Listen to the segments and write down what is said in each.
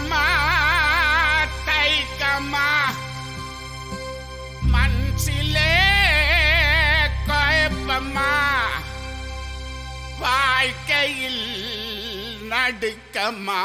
தைக்கம்மா தைக்கம்மா மனசிலே குழப்பம்மா வாழ்க்கையில் நடுக்கம்மா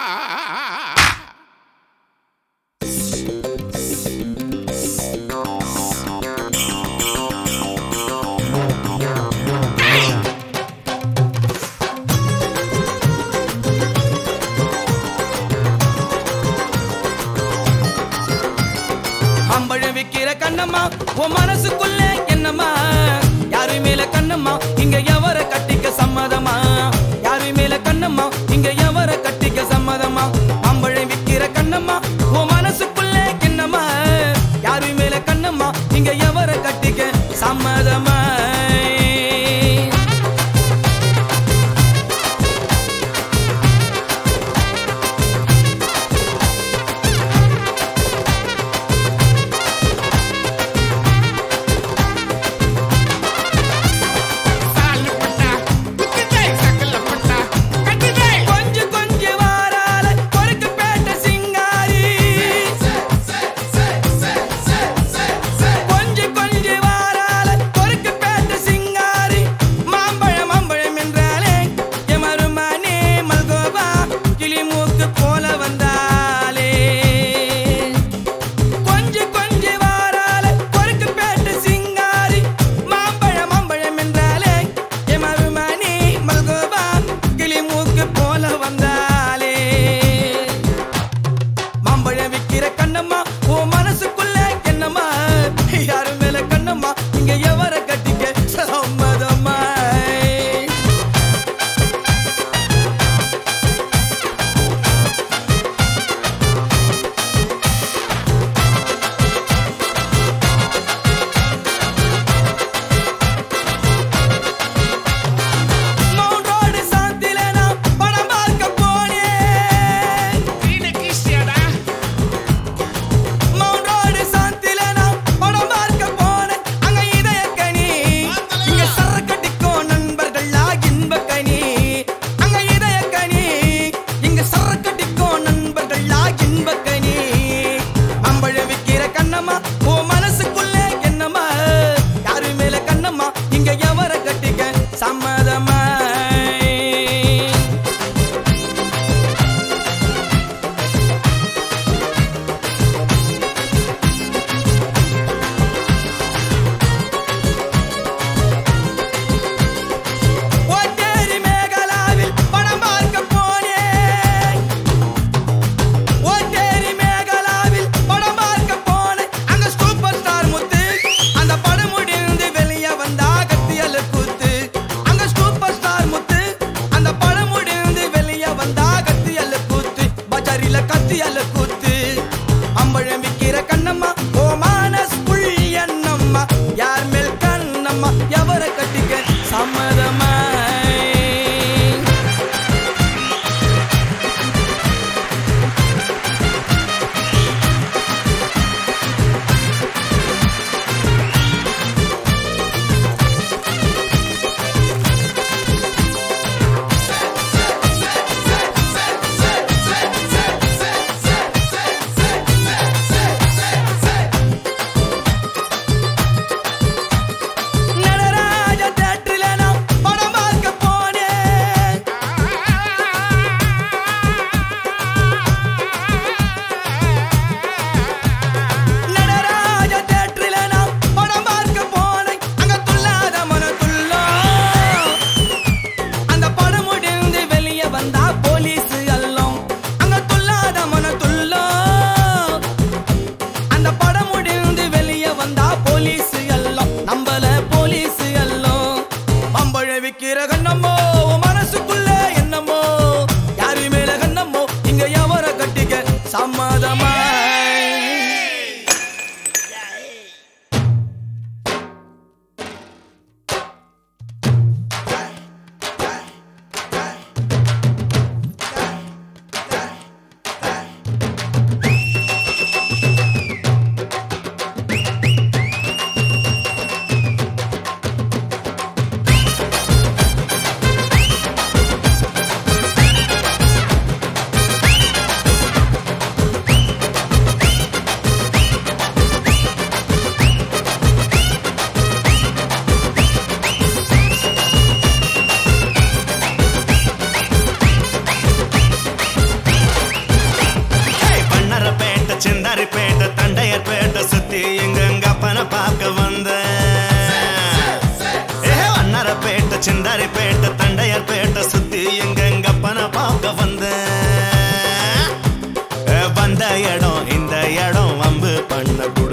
அம்பழம் விக்கிற கண்ணம்மா உன் மனசுக்குள்ள என்னம்மா யாரு மேல கண்ணம்மா இங்க எவர கட்டிக்க சம்மதமா யாரு மேல கண்ணம்மா இங்க எவர கட்டிக்க சம்மதமா அம்பழம் விக்கிற கண்ணம்மா உன் மனசுக்குள்ள என்னம்மா யாரு மேல கண்ணம்மா இங்க எவர கட்டிக்க சம்மதமா சாலு பட்டா குத்துதை சக்கல பட்டா கட்டுதை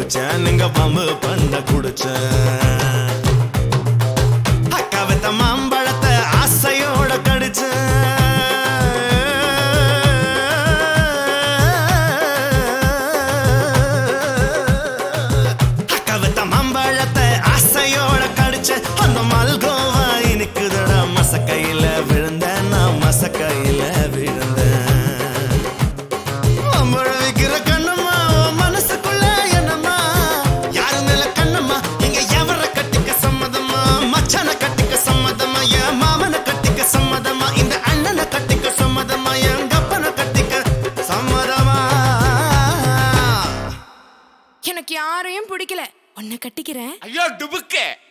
குடிச்சேன் நீங்க பம்பு பண்ண குடிச்சேன் அக்கா வித்த மாம்பழத்தை ஆசையோட கடிச்சேன் அக்கா வித்த மாம்பழத்தை ஆசையோட கடிச்சேன் அந்த மல்கோவா இனிக்குதடா மசக்கையில விழுந்தேன் நான் மசக்கையில விழுந்தேன் மாம்பழம் விக்கிற கண்ணம்மா உன் மனசுக்குள்ள என்னம்மா யாரு மேல கண்ணம்மா இங்க எவர கட்டிக்க சம்மதமா மச்சான கட்டிக்க சம்மதமா என் மாமனை கட்டிக்க சம்மதமா இந்த அண்ணனை கட்டிக்க சம்மதமா என் கப்பனை கட்டிக்க சம்மதமா எனக்கு யாரையும் பிடிக்கல உன்னை கட்டிக்கிறேன் ஐயோ டுபுக்கு